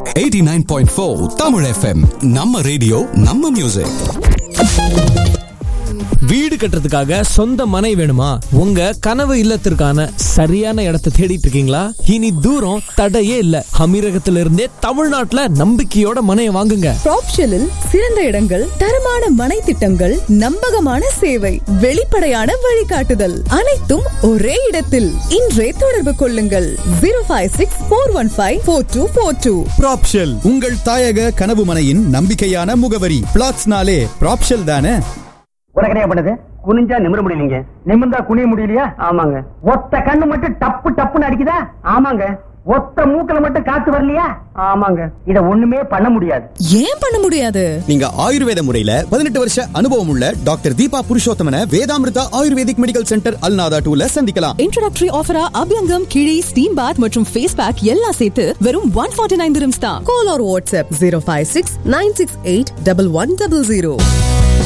eighty nine point four Tamil FM நம்ம radio நம்ம music வீடு கட்டுறதுக்காக சொந்த மனை வேணுமா உங்க கனவு இல்லத்திற்கான சரியான இடத்தை தேடிட்டு இருக்கீங்களா இனி தூரம் தடையே இல்ல அமீரகத்திலிருந்தே தமிழ்நாட்டுல நம்பிக்கையோட மனையை வாங்குங்க ப்ராப்ஷலில் சிறந்த இடங்கள் தரமான மனை திட்டங்கள் நம்பகமான சேவை வெளிப்படையான வழிகாட்டுதல் அனைத்தும் ஒரே இடத்தில் இன்றே தொடர்பு கொள்ளுங்கள் zero five six four one five four two four two ப்ராப்ஷல் உங்கள் தாயக கனவு மனையின் நம்பிக்கையான முகவரி பிளாட்ஸ்னாலே ப்ராப்ஷல் தானே உனக்கு என்ன பண்ணுது குனிஞ்சா நிமிர முடியலீங்க நிமிர்ந்தா குனிய முடியலையா ஆமாங்க ஒத்த கண்ணு மட்டும் டப்பு டப்புன்னு அடிக்குதா ஆமாங்க ஒத்த மூக்கல மட்டும் காத்து வரலையா ஆமாங்க இத ஒண்ணுமே பண்ண முடியாது ஏன் பண்ண முடியாது நீங்க ஆயுர்வேத முறையில பதினெட்டு வருஷ அனுபவம் உள்ள doctor Deepa Purushothaman Vedamrutha ayurvedic medical centre Al Nahda டூல சந்திக்கலாம் இன்ட்ரோடக்டரி ஆஃபரா அபியங்கம் கிழி ஸ்டீம் பாத் மற்றும் ஃபேஸ் பேக் எல்லாம் சேர்த்து வெறும் ஒன் ஃபார்ட்டி நைன் தான் call or WhatsApp zero five six nine six eight double one double zero